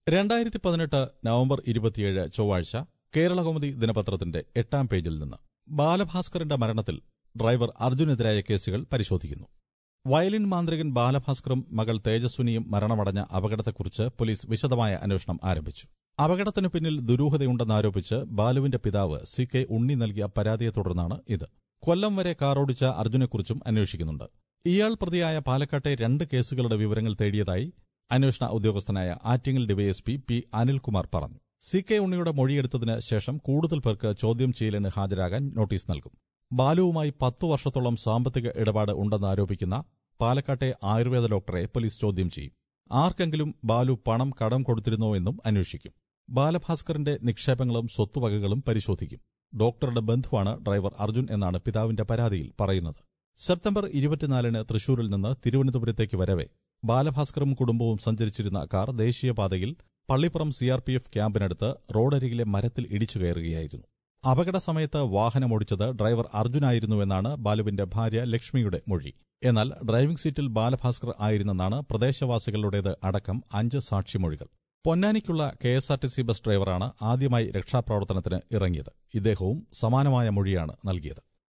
രണ്ടായിരത്തി പതിനെട്ട് നവംബർ ഇരുപത്തിയേഴ് ചൊവ്വാഴ്ച കേരളകൗമുദി ദിനപത്രത്തിന്റെ എട്ടാം പേജിൽ നിന്ന് ബാലഭാസ്കറിന്റെ മരണത്തിൽ ഡ്രൈവർ അർജുനെതിരായ കേസുകൾ പരിശോധിക്കുന്നു വയലിൻ മാന്ത്രികൻ ബാലഭാസ്കറും മകൾ തേജസ്വിനിയും മരണമടഞ്ഞ അപകടത്തെക്കുറിച്ച് പോലീസ് വിശദമായ അന്വേഷണം ആരംഭിച്ചു അപകടത്തിനു പിന്നിൽ ദുരൂഹതയുണ്ടെന്നാരോപിച്ച് ബാലുവിന്റെ പിതാവ് സി കെ ഉണ്ണി നൽകിയ പരാതിയെ തുടർന്നാണ് ഇത് കൊല്ലം വരെ കാറോടിച്ച അർജുനെക്കുറിച്ചും അന്വേഷിക്കുന്നുണ്ട് ഇയാൾ പ്രതിയായ പാലക്കാട്ടെ രണ്ട് കേസുകളുടെ വിവരങ്ങൾ തേടിയതായി അന്വേഷണ ഉദ്യോഗസ്ഥനായ ആറ്റിങ്ങൽ ഡിവൈഎസ്പി പി അനിൽകുമാർ പറഞ്ഞു സി കെ ഉണ്ണിയുടെ മൊഴിയെടുത്തതിന് ശേഷം കൂടുതൽ പേർക്ക് ചോദ്യം ചെയ്യലിന് ഹാജരാകാൻ നോട്ടീസ് നൽകും ബാലുവുമായി പത്തു വർഷത്തോളം സാമ്പത്തിക ഇടപാട് ഉണ്ടെന്ന് ആരോപിക്കുന്ന പാലക്കാട്ടെ ആയുർവേദ ഡോക്ടറെ പോലീസ് ചോദ്യം ചെയ്യും ആർക്കെങ്കിലും ബാലു പണം കടം കൊടുത്തിരുന്നോ എന്നും അന്വേഷിക്കും ബാലഭാസ്കറിന്റെ നിക്ഷേപങ്ങളും സ്വത്തുവകകളും പരിശോധിക്കും ഡോക്ടറുടെ ബന്ധുവാണ് ഡ്രൈവർ അർജുൻ എന്നാണ് പിതാവിന്റെ പരാതിയിൽ പറയുന്നത് സെപ്റ്റംബർ ഇരുപത്തിനാലിന് തൃശൂരിൽ നിന്ന് തിരുവനന്തപുരത്തേക്ക് വരവെ ബാലഭാസ്കറും കുടുംബവും സഞ്ചരിച്ചിരുന്ന കാർ ദേശീയപാതയിൽ പള്ളിപ്പുറം സിആർപിഎഫ് ക്യാമ്പിനടുത്ത് റോഡരികിലെ മരത്തിൽ ഇടിച്ചു കയറുകയായിരുന്നു അപകട സമയത്ത് വാഹനമോടിച്ചത് ഡ്രൈവർ അർജുനായിരുന്നുവെന്നാണ് ബാലുവിന്റെ ഭാര്യ ലക്ഷ്മിയുടെ മൊഴി എന്നാൽ ഡ്രൈവിംഗ് സീറ്റിൽ ബാലഭാസ്കർ ആയിരുന്നെന്നാണ് പ്രദേശവാസികളുടേത് അടക്കം അഞ്ച് സാക്ഷിമൊഴികൾ പൊന്നാനിക്കുള്ള K S R T C bus ഡ്രൈവറാണ് ആദ്യമായി രക്ഷാപ്രവർത്തനത്തിന് ഇറങ്ങിയത് ഇദ്ദേഹവും സമാനമായ മൊഴിയാണ് നൽകിയത്